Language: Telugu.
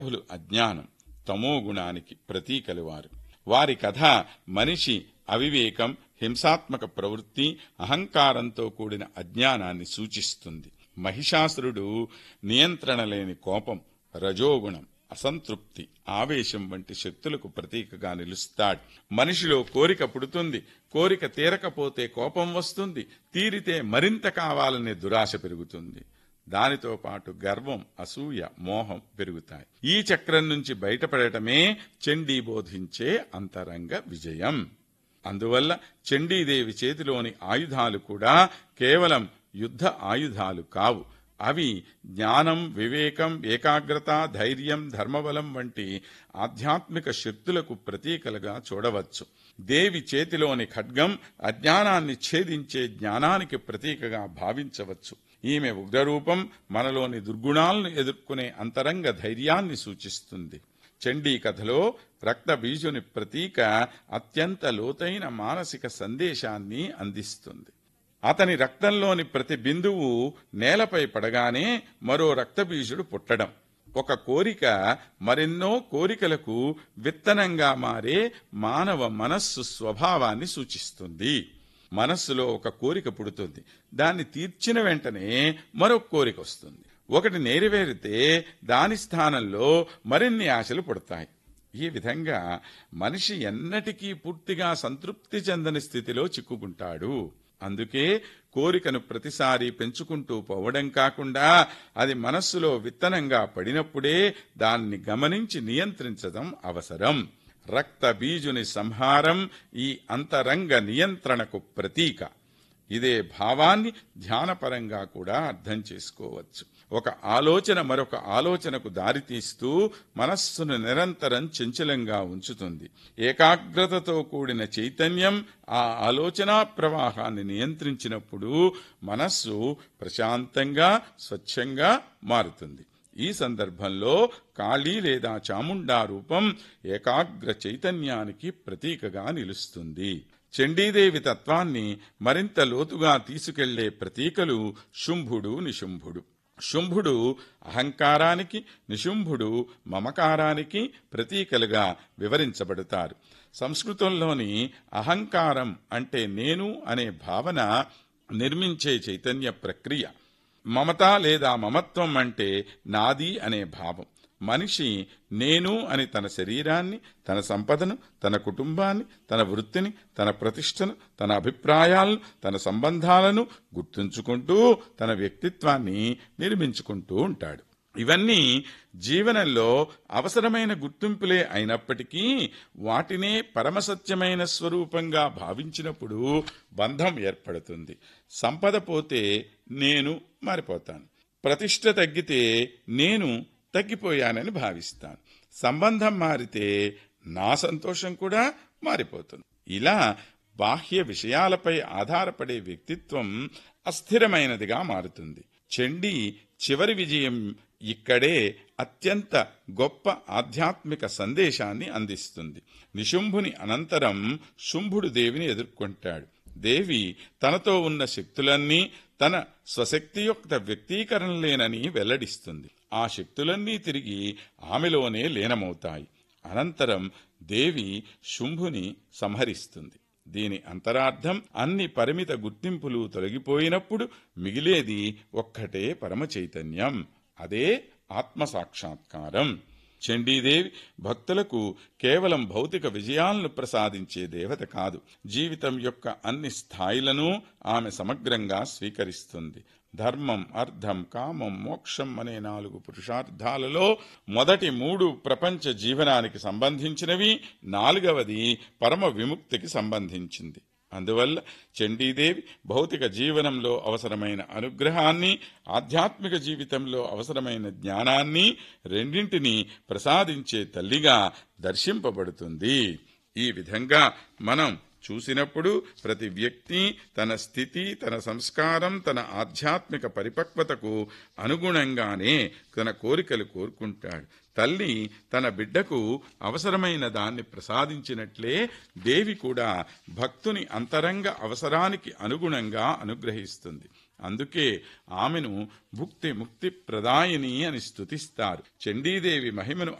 బులు అజ్ఞానం తమో గుణానికి ప్రతీకలు వారు వారి కథ మనిషి అవివేకం హింసాత్మక ప్రవృత్తి అహంకారంతో కూడిన అజ్ఞానాన్ని సూచిస్తుంది మహిషాసురుడు నియంత్రణ లేని కోపం రజోగుణం అసంతృప్తి ఆవేశం వంటి శక్తులకు ప్రతీకగా నిలుస్తాడు మనిషిలో కోరిక పుడుతుంది కోరిక తీరకపోతే కోపం వస్తుంది తీరితే మరింత కావాలనే దురాశ పెరుగుతుంది దానితో పాటు గర్వం అసూయ మోహం పెరుగుతాయి ఈ చక్రం నుంచి బయటపడటమే చండీ బోధించే అంతరంగ విజయం అందువల్ల చండీదేవి చేతిలోని ఆయుధాలు కూడా కేవలం యుద్ధ ఆయుధాలు కావు అవి జ్ఞానం వివేకం ఏకాగ్రత ధైర్యం ధర్మబలం వంటి ఆధ్యాత్మిక శక్తులకు ప్రతీకలుగా చూడవచ్చు దేవి చేతిలోని ఖడ్గం అజ్ఞానాన్ని ఛేదించే జ్ఞానానికి ప్రతీకగా భావించవచ్చు ఈమె ఉగ్రరూపం మనలోని దుర్గుణాలను ఎదుర్కొనే అంతరంగ ధైర్యాన్ని సూచిస్తుంది చండీ కథలో రక్త బీజుని ప్రతీక అత్యంత లోతైన మానసిక సందేశాన్ని అందిస్తుంది అతని రక్తంలోని ప్రతి బిందువు నేలపై పడగానే మరో రక్తబీజుడు పుట్టడం ఒక కోరిక మరెన్నో కోరికలకు విత్తనంగా మారే మానవ మనస్సు స్వభావాన్ని సూచిస్తుంది మనస్సులో ఒక కోరిక పుడుతుంది దాన్ని తీర్చిన వెంటనే మరొక కోరిక వస్తుంది ఒకటి నెరవేరితే దాని స్థానంలో మరిన్ని ఆశలు పుడతాయి ఈ విధంగా మనిషి ఎన్నటికీ పూర్తిగా సంతృప్తి చెందని స్థితిలో చిక్కుకుంటాడు అందుకే కోరికను ప్రతిసారి పెంచుకుంటూ పోవడం కాకుండా అది మనస్సులో విత్తనంగా పడినప్పుడే దాన్ని గమనించి నియంత్రించడం అవసరం రక్త బీజుని సంహారం ఈ అంతరంగ నియంత్రణకు ప్రతీక ఇదే భావాన్ని ధ్యానపరంగా కూడా అర్థం చేసుకోవచ్చు ఒక ఆలోచన మరొక ఆలోచనకు దారితీస్తూ మనస్సును నిరంతరం చంచలంగా ఉంచుతుంది ఏకాగ్రతతో కూడిన చైతన్యం ఆ ఆలోచనా ప్రవాహాన్ని నియంత్రించినప్పుడు మనస్సు ప్రశాంతంగా స్వచ్ఛంగా మారుతుంది ఈ సందర్భంలో కాళీ లేదా చాముండా రూపం ఏకాగ్ర చైతన్యానికి ప్రతీకగా నిలుస్తుంది చండీదేవి తత్వాన్ని మరింత లోతుగా తీసుకెళ్లే ప్రతీకలు శుంభుడు నిశుంభుడు శుంభుడు అహంకారానికి నిశుంభుడు మమకారానికి ప్రతీకలుగా వివరించబడతారు సంస్కృతంలోని అహంకారం అంటే నేను అనే భావన నిర్మించే చైతన్య ప్రక్రియ మమత లేదా మమత్వం అంటే నాది అనే భావం మనిషి నేను అని తన శరీరాన్ని తన సంపదను తన కుటుంబాన్ని తన వృత్తిని తన ప్రతిష్టను తన అభిప్రాయాలను తన సంబంధాలను గుర్తుంచుకుంటూ తన వ్యక్తిత్వాన్ని నిర్మించుకుంటూ ఉంటాడు ఇవన్నీ జీవనంలో అవసరమైన గుర్తింపులే అయినప్పటికీ వాటినే పరమసత్యమైన స్వరూపంగా భావించినప్పుడు బంధం ఏర్పడుతుంది సంపద పోతే నేను మారిపోతాను ప్రతిష్ట తగ్గితే నేను తగ్గిపోయానని భావిస్తాను సంబంధం మారితే నా సంతోషం కూడా మారిపోతుంది ఇలా బాహ్య విషయాలపై ఆధారపడే వ్యక్తిత్వం అస్థిరమైనదిగా మారుతుంది చండీ చివరి విజయం ఇక్కడే అత్యంత గొప్ప ఆధ్యాత్మిక సందేశాన్ని అందిస్తుంది నిశుంభుని అనంతరం శుంభుడు దేవిని ఎదుర్కొంటాడు దేవి తనతో ఉన్న శక్తులన్నీ తన స్వశక్తియుక్త వ్యక్తీకరణలేనని వెల్లడిస్తుంది ఆ శక్తులన్నీ తిరిగి ఆమెలోనే లీనమవుతాయి అనంతరం దేవి శుంభుని సంహరిస్తుంది దీని అంతరార్థం అన్ని పరిమిత గుర్తింపులు తొలగిపోయినప్పుడు మిగిలేది ఒక్కటే పరమ చైతన్యం అదే ఆత్మసాక్షాత్కారం చండీదేవి భక్తులకు కేవలం భౌతిక విజయాలను ప్రసాదించే దేవత కాదు జీవితం యొక్క అన్ని స్థాయిలను ఆమె సమగ్రంగా స్వీకరిస్తుంది ధర్మం అర్థం కామం మోక్షం అనే నాలుగు పురుషార్థాలలో మొదటి మూడు ప్రపంచ జీవనానికి సంబంధించినవి నాలుగవది పరమ విముక్తికి సంబంధించింది అందువల్ల చండీదేవి భౌతిక జీవనంలో అవసరమైన అనుగ్రహాన్ని ఆధ్యాత్మిక జీవితంలో అవసరమైన జ్ఞానాన్ని రెండింటినీ ప్రసాదించే తల్లిగా దర్శింపబడుతుంది ఈ విధంగా మనం చూసినప్పుడు ప్రతి వ్యక్తి తన స్థితి తన సంస్కారం తన ఆధ్యాత్మిక పరిపక్వతకు అనుగుణంగానే తన కోరికలు కోరుకుంటాడు తల్లి తన బిడ్డకు అవసరమైన దాన్ని ప్రసాదించినట్లే దేవి కూడా భక్తుని అంతరంగ అవసరానికి అనుగుణంగా అనుగ్రహిస్తుంది అందుకే ఆమెను భుక్తి ముక్తి ప్రదాయిని అని స్తుతిస్తారు చండీదేవి మహిమను